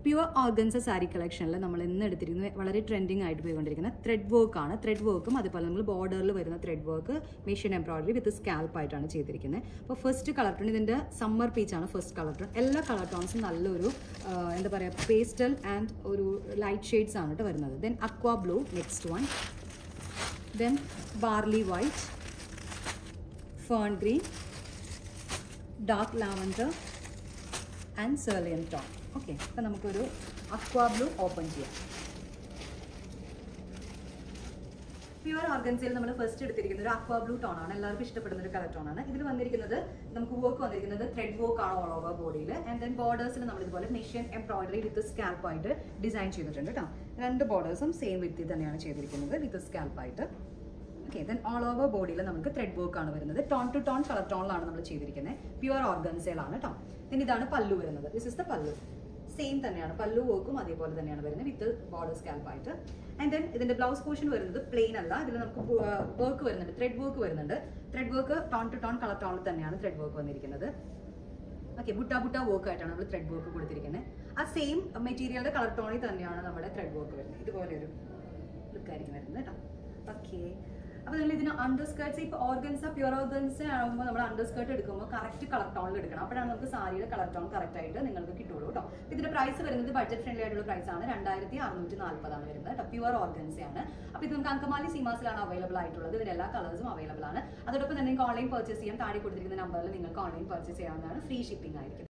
pure organza sari കളക്ഷനിൽ നമ്മൾ ഇന്ന് എടുത്തിരിക്കുന്നത് വളരെ ട്രെൻഡിങ് ആയിട്ട് പോയിക്കൊണ്ടിരിക്കുന്ന ത്രെഡ് വർക്ക് ആണ് ത്രെഡ് വർക്കും അതുപോലെ നമ്മൾ ബോർഡറിൽ വരുന്ന thread work machine embroidery with scallop ആയിട്ടാണ് ചെയ്തിരിക്കുന്നത് അപ്പോൾ ഫസ്റ്റ് കളർ ടോൺ ഇതിൻ്റെ സമ്മർ പീച്ചാണ് ഫസ്റ്റ് കളർ ടോൺ എല്ലാ കളർ ടോൺസും നല്ലൊരു ആ, എന്താ പറയുക പേസ്റ്റൽ ആൻഡ് ഒരു ലൈറ്റ് ഷെയ്ഡ്സ് ആണ് കേട്ടോ വരുന്നത് then aqua blue next one then barley white fern green dark lavender and cerulean tone okay അപ്പം നമുക്കൊരു അക്വാ ബ്ലൂ ഓപ്പൺ ചെയ്യാം പ്യുവർ ഓർഗൻസിൽ നമ്മൾ ഫസ്റ്റ് എടുത്തിരിക്കുന്നത് ഒരു അക്വാ ബ്ലൂ ടോൺ ആണ് എല്ലാവർക്കും ഇഷ്ടപ്പെടുന്ന ഒരു കളർ ടോൺ ആണ് ഇതിൽ വന്നിരിക്കുന്നത് നമുക്ക് വർക്ക് വന്നിരിക്കുന്നത് ത്രെഡ് വർക്ക് ആണ് ഓൾ ഓവർ ബോഡിയിൽ ആൻഡ് ദെൻ ബോർഡേഴ്സിൽ നമ്മൾ ഇതുപോലെ മെഷീൻ എംബ്രോയിഡറി വിത്ത് സ്കാൽപ്പ് ആയിട്ട് ഡിസൈൻ ചെയ്തിട്ടുണ്ട് കേട്ടോ രണ്ട് ബോർഡേഴ്സും സെയിം വിത്തിൽ തന്നെയാണ് ചെയ്തിരിക്കുന്നത് വിത്ത് സ്കാൽപ്പ് ആയിട്ട് ഓക്കെ ദെൻ ഓൾ ഓവർ ബോഡിയിൽ നമുക്ക് ത്രെഡ് വർക്ക് ആണ് വരുന്നത് ടോൺ ടു ടോൺ കളർ ടോണിലാണ് നമ്മൾ ചെയ്തിരിക്കുന്നത് പ്യുവർ ഓർഗൻസയിലാണ് കേട്ടോ then ഇതാണ് പല്ലു വരുന്നത് this is the pallu same തന്നെയാണ് പല്ലു വർക്കും അതേപോലെ തന്നെയാണ് വരുന്നത് വിത്ത് ബോർഡർ സ്കാൽപ്പ് ആയിട്ട് ആൻഡ് ദെൻ ഇതിന്റെ ബ്ലൗസ് പോർഷൻ വരുന്നത് പ്ലെയിൻ അല്ല ഇതിൽ നമുക്ക് വർക്ക് വരുന്നുണ്ട് ത്രെഡ് വർക്ക് വരുന്നുണ്ട് thread work tone to tone colour ടോണിൽ തന്നെയാണ് ത്രെഡ് വർക്ക് വന്നിരിക്കുന്നത് ഓക്കെ ബുട്ട ബുട്ട വർക്ക് ആയിട്ടാണ് നമ്മൾ ത്രെഡ് വർക്ക് കൊടുത്തിരിക്കുന്നത് ആ സെയിം മെറ്റീരിയലിന്റെ കളർ ടോണിൽ തന്നെയാണ് നമ്മുടെ ത്രെഡ് വർക്ക് വരുന്നത് ഇതുപോലെ ഒരു ലുക്ക് ആയിരിക്കും വരുന്നത് കേട്ടോ ഓക്കെ അപ്പൊ നിങ്ങൾ ഇതിന് അണ്ടർ സ്കേർട്ട്സ് ഇപ്പൊ ഓർഗൻസ പ്യൂർ ഓർഗൻസ് ആകുമ്പോൾ നമ്മൾ അണ്ടർ സ്കേർട്ട് എടുക്കുമ്പോൾ കറക്റ്റ് കളർ ടോണിൽ എടുക്കണം അപ്പോഴാണ് നമുക്ക് സാരിയുടെ കളർ ടോൺ കറക്റ്റ് ആയിട്ട് നിങ്ങൾക്ക് കിട്ടുള്ളൂ കേട്ടോ അപ്പൊ ഇതിന്റെ പ്രൈസ് വരുന്നത് ബഡ്ജറ്റ് ഫ്രണ്ട്ലി ആയിട്ടുള്ള പ്രൈസ് ആണ് രണ്ടായിരത്തി അറുന്നൂറ്റി നാൽപ്പതാണ് വരുന്നത് കേട്ടോ പ്യൂർ ഓർഗൻസ ആണ് അപ്പൊ ഇത് നമുക്ക് അങ്കമാലി സീമാസിലാണ് അവൈലബിൾ ആയിട്ടുള്ളത് ഇതിന്റെ എല്ലാ കളേഴ്സും അവൈലബിൾ ആണ് അതോടൊപ്പം തന്നെ നിങ്ങൾക്ക് ഓൺലൈൻ പർച്ചേസ് ചെയ്യാം താഴെ കൊടുത്തിരിക്കുന്ന നമ്പറിൽ നിങ്ങൾക്ക് ഓൺലൈൻ പർച്ചേസ് ചെയ്യാവുന്നതാണ് ഫ്രീ ഷിപ്പിംഗ് ആയിരിക്കും